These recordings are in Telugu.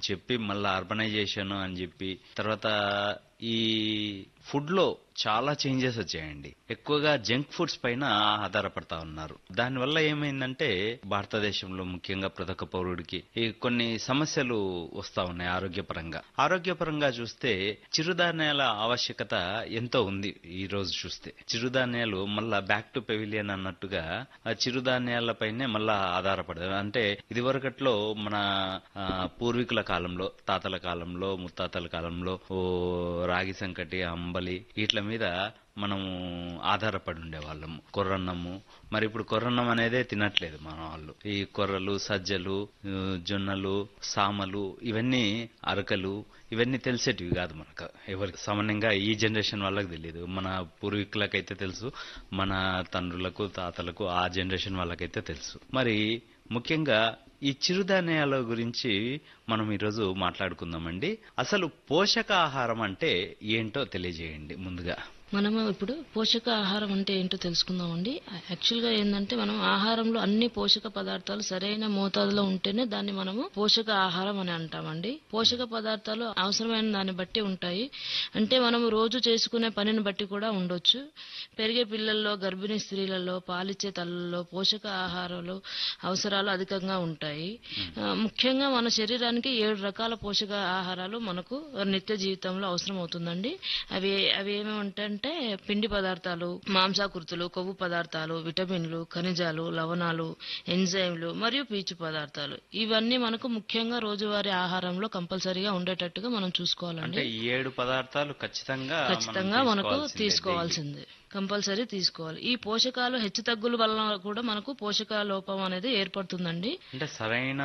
చెప్పి మళ్ళీ అర్బనైజేషన్ అని చెప్పి తర్వాత ఈ ఫుడ్ లో చాలా చేంజెస్ వచ్చాయండి ఎక్కువగా జంక్ ఫుడ్స్ పైన ఆధారపడతా ఉన్నారు దానివల్ల ఏమైందంటే భారతదేశంలో ముఖ్యంగా ప్రతి ఒక్క పౌరుడికి ఈ కొన్ని సమస్యలు వస్తా ఉన్నాయి ఆరోగ్యపరంగా ఆరోగ్యపరంగా చూస్తే చిరుధాన్యాల ఆవశ్యకత ఎంతో ఉంది ఈ రోజు చూస్తే చిరుధాన్యాలు మళ్ళా బ్యాక్ టు పెవిలియన్ అన్నట్టుగా ఆ చిరుధాన్యాలపైనే మళ్ళా ఆధారపడదు అంటే ఇదివరకట్లో మన ఆ, పూర్వీకుల కాలంలో తాతల కాలంలో ముత్తాతల కాలంలో ఓ రాగి సంకటి అంబలి వీటి మీద మనము ఆధారపడి ఉండేవాళ్ళము కొర్రన్నము మరి ఇప్పుడు కొర్రన్నం అనేదే తినట్లేదు మన వాళ్ళు ఈ కొర్రలు సజ్జలు ఆ, జొన్నలు సామలు ఇవన్నీ అరకలు ఇవన్నీ తెలిసేటివి కాదు మనకు ఎవరికి సామాన్యంగా ఈ జనరేషన్ వాళ్ళకి తెలియదు మన పూర్వీకులకైతే తెలుసు మన తండ్రులకు తాతలకు ఆ జనరేషన్ వాళ్ళకైతే తెలుసు మరి ముఖ్యంగా ఈ చిరుధాన్యాల గురించి మనం ఈరోజు మాట్లాడుకుందామండి అసలు పోషకాహారం అంటే ఏంటో తెలియజేయండి ముందుగా మనము ఇప్పుడు పోషక ఆహారం అంటే ఏంటో తెలుసుకుందామండి యాక్చువల్గా ఏంటంటే మనం ఆహారంలో అన్ని పోషక పదార్థాలు సరైన మోతాదులో ఉంటేనే దాన్ని మనము పోషక ఆహారం అని అంటామండి పోషక పదార్థాలు అవసరమైన దాన్ని బట్టి ఉంటాయి అంటే మనము రోజు చేసుకునే పనిని బట్టి కూడా ఉండొచ్చు పెరిగే పిల్లల్లో గర్భిణీ స్త్రీలలో పాలిచ్చే తల్లుల్లో పోషక ఆహారాలు అవసరాలు అధికంగా ఉంటాయి ఆ, ముఖ్యంగా మన శరీరానికి ఏడు రకాల పోషక ఆహారాలు మనకు నిత్య జీవితంలో అవసరం అవుతుందండి అవి అవి ఏమేమంటే పిండి పదార్థాలు మాంసాకృతులు కొవ్వు పదార్థాలు విటమిన్లు ఖనిజాలు లవణాలు ఎంజైమ్లు మరియు పీచు పదార్థాలు ఇవన్నీ మనకు ముఖ్యంగా రోజువారీ ఆహారంలో కంపల్సరీగా ఉండేటట్టుగా మనం చూసుకోవాలండి అంటే ఈ ఏడు పదార్థాలు ఖచ్చితంగా మనం ఖచ్చితంగా మనకు తీసుకోవాల్సిందే తీసుకోవాల్సిందే కంపల్సరీ తీసుకోవాలి ఈ పోషకాలు హెచ్చు తగ్గుల వలన కూడా మనకు పోషక లోపం అనేది ఏర్పడుతుందండి అంటే సరైన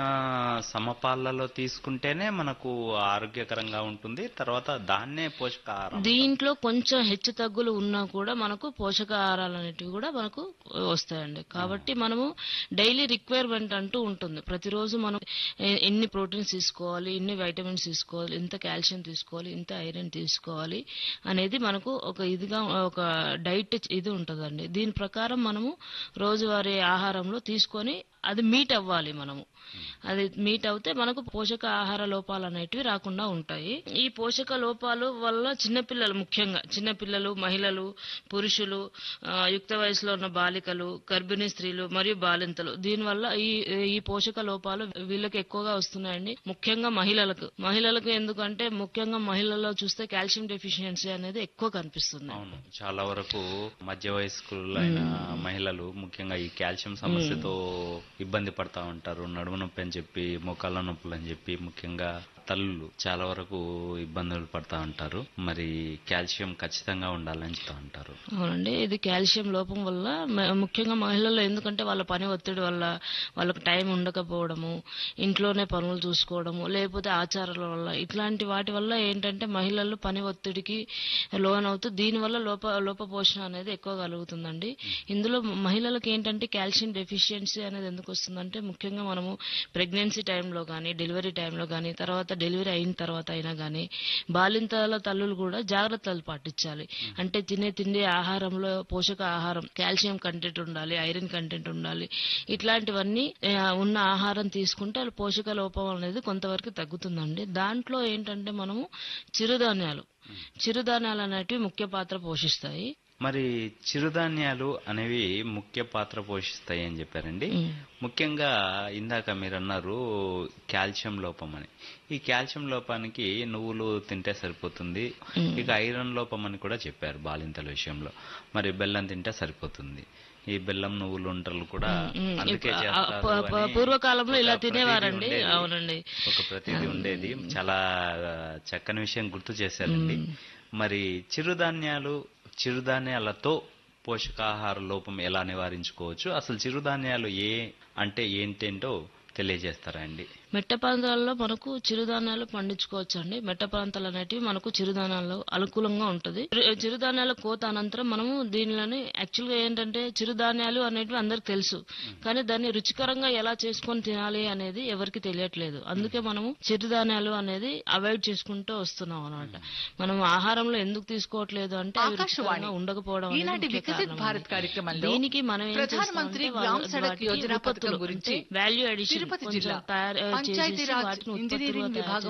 సమపాలలో తీసుకుంటేనే మనకు ఆరోగ్యకరంగా ఉంటుంది తర్వాత దాన్నే పోషకాహారం దీంట్లో కొంచెం హెచ్చు తగ్గులు ఉన్నా కూడా మనకు పోషకాహారాలు అనేటివి కూడా మనకు వస్తాయండి కాబట్టి మనము డైలీ రిక్వైర్మెంట్ అంటూ ఉంటుంది ప్రతిరోజు మనం ఎ- ఎన్ని ప్రోటీన్స్ తీసుకోవాలి ఎన్ని వైటమిన్స్ తీసుకోవాలి ఎంత కాల్షియం తీసుకోవాలి ఎంత ఐరన్ తీసుకోవాలి అనేది మనకు ఒక ఇదిగా ఒక డైట్ ఇది ఉంటుందండి దీని ప్రకారం మనము రోజువారీ ఆహారంలో తీసుకొని అది మీట్ అవ్వాలి మనము అది మీట్ అవుతే మనకు పోషక ఆహార లోపాలు అనేటివి రాకుండా ఉంటాయి ఈ పోషక లోపాలు వల్ల చిన్నపిల్లలు ముఖ్యంగా చిన్నపిల్లలు మహిళలు పురుషులు ఆ, యుక్త వయసులో ఉన్న బాలికలు గర్భిణీ స్త్రీలు మరియు బాలింతలు దీనివల్ల ఈ ఈ పోషక లోపాలు వీళ్ళకి ఎక్కువగా వస్తున్నాయండి ముఖ్యంగా మహిళలకు మహిళలకు ఎందుకంటే ముఖ్యంగా మహిళల్లో చూస్తే కాల్షియం డెఫిషియన్సీ అనేది ఎక్కువ కనిపిస్తుంది అవును చాలా వరకు మధ్య వయస్కులైన మహిళలు ముఖ్యంగా ఈ కాల్షియం సమస్యతో ఇబ్బంది పడతా ఉంటారు నడుము నొప్పి అని చెప్పి మోకాళ్ళ నొప్పులు అని చెప్పి ముఖ్యంగా తల్లులు చాలా వరకు ఇబ్బందులు పడతా ఉంటారు మరి కాల్షియం ఖచ్చితంగా ఉండాలని చెప్తా ఉంటారు అవునండి ఇది కాల్షియం లోపం వల్ల మ- ముఖ్యంగా మహిళల్లో ఎందుకంటే వాళ్ళ పని ఒత్తిడి వల్ల వాళ్ళకి టైం ఉండకపోవడము ఇంట్లోనే పనులు చూసుకోవడము లేకపోతే ఆచారాల వల్ల ఇట్లాంటి వాటి వల్ల ఏంటంటే మహిళలు పని ఒత్తిడికి లోన్ అవుతూ దీనివల్ల లోప లోపపోషణ అనేది ఎక్కువ కలుగుతుందండి ఇందులో మహిళలకు ఏంటంటే కాల్షియం డెఫిషియన్సీ అనేది ఎందుకు వస్తుందంటే ముఖ్యంగా మనము ప్రెగ్నెన్సీ టైంలో కానీ డెలివరీ టైంలో కానీ తర్వాత డెలివరీ అయిన తర్వాత అయినా కానీ బాలింతల తల్లులు కూడా జాగ్రత్తలు పాటించాలి అంటే తినే తిండి ఆహారంలో పోషక ఆహారం కాల్షియం కంటెంట్ ఉండాలి ఐరన్ కంటెంట్ ఉండాలి ఇట్లాంటివన్నీ ఆ, ఉన్న ఆహారం తీసుకుంటే అది పోషక లోపం అనేది కొంతవరకు తగ్గుతుందండి దాంట్లో ఏంటంటే మనము చిరుధాన్యాలు చిరుధాన్యాలు అనేటివి ముఖ్య పాత్ర పోషిస్తాయి మరి చిరుధాన్యాలు అనేవి ముఖ్య పాత్ర పోషిస్తాయి అని చెప్పారండి ఉమ్. ముఖ్యంగా ఇందాక మీరు అన్నారు కాల్షియం లోపం అని ఈ కాల్షియం లోపానికి నువ్వులు తింటే సరిపోతుంది ఇక ఐరన్ లోపం అని కూడా చెప్పారు బాలింతల విషయంలో మరి బెల్లం తింటే సరిపోతుంది ఈ బెల్లం నువ్వులు ఉంటలు కూడా ఉమ్, అందుకే ఇప్పుడు ఆ- చేస్తారు ప- ప- అని పూర్వకాలంలో ఇలా ఒక ప్రతీతి తినేవారండి ఉండేది. అవునండి ఒక ప్రతిదీ ఉండేది చాలా చక్కని విషయం గుర్తు చేశారండి మరి చిరుధాన్యాలు చిరుధాన్యాలతో పోషకాహార లోపం ఎలా నివారించుకోవచ్చు అసలు చిరుధాన్యాలు ఏ అంటే ఏంటేంటో తెలియజేస్తారా అండి మెట్ట ప్రాంతాలలో మనకు చిరుధాన్యాలు పండించుకోవచ్చు అండి మెట్ట ప్రాంతాలు అనేటివి మనకు చిరుధాన్యాలు అనుకూలంగా ఉంటుంది చిరు- చిరుధాన్యాల కోత అనంతరం మనము దీనిలోని యాక్చువల్గా ఏంటంటే చిరుధాన్యాలు అనేటివి అందరికి తెలుసు కానీ దాన్ని రుచికరంగా ఎలా చేసుకొని తినాలి అనేది ఎవరికి తెలియట్లేదు అందుకే మనము చిరుధాన్యాలు అనేది అవాయిడ్ చేసుకుంటూ వస్తున్నాం అనమాట మనం ఆహారంలో ఎందుకు తీసుకోవట్లేదు అంటే అవి రుచికరంగా ఉండకపోవడం అనేది ఈనాటి ముఖ్య వికసిత్ కారణం భారత్ అండి. కార్యక్రమంలో దీనికి మనం ఏం ప్రధానమంత్రి చేస్తామంటే గ్రామ్ వాళ్ళ- సడక్ వాటికి యోజన పథకం ఉత్పత్తులు గురించి అంటే వాల్యూ అడిషన్ తిరుపతి కొంచెం జిల్లా తయారు చేసేసి పంచాయతీరాజ్ వాటిని ఇంజనీరింగ్ ఉత్పత్తులుగా తయారు విభాగం